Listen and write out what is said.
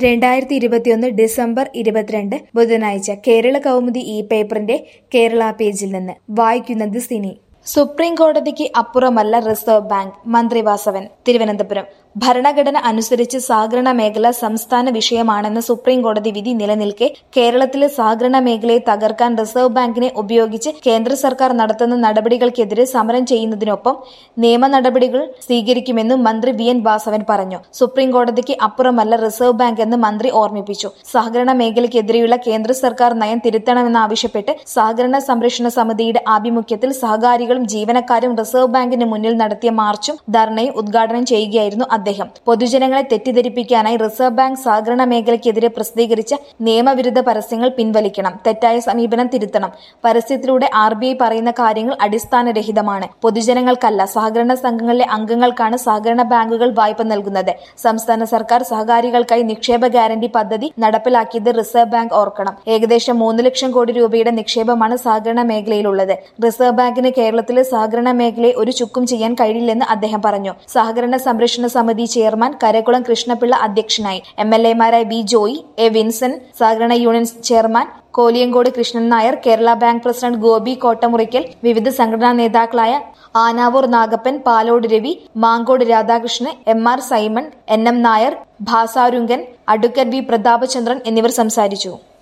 രണ്ടായിരത്തി ഇരുപത്തിയൊന്ന് ഡിസംബർ ഇരുപത്തിരണ്ട് ബുധനാഴ്ച കേരള കൗമുദി ഈ പേപ്പറിന്റെ കേരള പേജിൽ നിന്ന് വായിക്കുന്നത് സിനി സുപ്രീം കോടതിക്ക് അപ്പുറമല്ല റിസർവ് ബാങ്ക് മന്ത്രി വാസവൻ തിരുവനന്തപുരം ഭരണഘടന അനുസരിച്ച് സഹകരണ മേഖല സംസ്ഥാന വിഷയമാണെന്ന സുപ്രീം കോടതി വിധി നിലനിൽക്കെ കേരളത്തിലെ സഹകരണ മേഖലയെ തകർക്കാൻ റിസർവ് ബാങ്കിനെ ഉപയോഗിച്ച് കേന്ദ്ര സർക്കാർ നടത്തുന്ന നടപടികൾക്കെതിരെ സമരം ചെയ്യുന്നതിനൊപ്പം നിയമ നടപടികൾ സ്വീകരിക്കുമെന്നും മന്ത്രി വി എൻ വാസവൻ പറഞ്ഞു സുപ്രീം കോടതിക്ക് അപ്പുറമല്ല റിസർവ് ബാങ്ക് എന്ന് മന്ത്രി ഓർമ്മിപ്പിച്ചു സഹകരണ മേഖലയ്ക്കെതിരെയുള്ള കേന്ദ്ര സർക്കാർ നയം തിരുത്തണമെന്നാവശ്യപ്പെട്ട് സഹകരണ സംരക്ഷണ സമിതിയുടെ ആഭിമുഖ്യത്തിൽ സഹകാരികളും ജീവനക്കാരും റിസർവ് ബാങ്കിന് മുന്നിൽ നടത്തിയ മാർച്ചും ധർണയും ഉദ്ഘാടനം ചെയ്യുകയായിരുന്നു അദ്ദേഹം പൊതുജനങ്ങളെ തെറ്റിദ്ധരിപ്പിക്കാനായി റിസർവ് ബാങ്ക് സഹകരണ മേഖലയ്ക്കെതിരെ പ്രസിദ്ധീകരിച്ച നിയമവിരുദ്ധ പരസ്യങ്ങൾ പിൻവലിക്കണം തെറ്റായ സമീപനം തിരുത്തണം പരസ്യത്തിലൂടെ ആർ ബി ഐ പറയുന്ന കാര്യങ്ങൾ അടിസ്ഥാനരഹിതമാണ് പൊതുജനങ്ങൾക്കല്ല സഹകരണ സംഘങ്ങളിലെ അംഗങ്ങൾക്കാണ് സഹകരണ ബാങ്കുകൾ വായ്പ നൽകുന്നത് സംസ്ഥാന സർക്കാർ സഹകാരികൾക്കായി നിക്ഷേപ ഗ്യാരണ്ടി പദ്ധതി നടപ്പിലാക്കിയത് റിസർവ് ബാങ്ക് ഓർക്കണം ഏകദേശം മൂന്ന് ലക്ഷം കോടി രൂപയുടെ നിക്ഷേപമാണ് സഹകരണ മേഖലയിലുള്ളത് റിസർവ് ബാങ്കിന് കേരളത്തിലെ സഹകരണ മേഖലയെ ഒരു ചുക്കും ചെയ്യാൻ കഴിയില്ലെന്ന് അദ്ദേഹം പറഞ്ഞു സഹകരണ സംരക്ഷണ സമിതി ചെയർമാൻ കരകുളം കൃഷ്ണപിള്ള അധ്യക്ഷനായി എം എൽ എമാരായ വി ജോയി എ വിൻസൻ സഹകരണ union chairman Koliyakode Krishnan Nair Kerala bank president Gopi Kottamurickal വിവിധ സംഘടനാ നേതാക്കളായ Anavoor Nagappan Palode Ravi Mankode Radhakrishnan M R Simon N M Nair ഭാസാരുങ്കൻ അഡ്വക്കറ്റ് വി പ്രതാപചന്ദ്രൻ എന്നിവർ സംസാരിച്ചു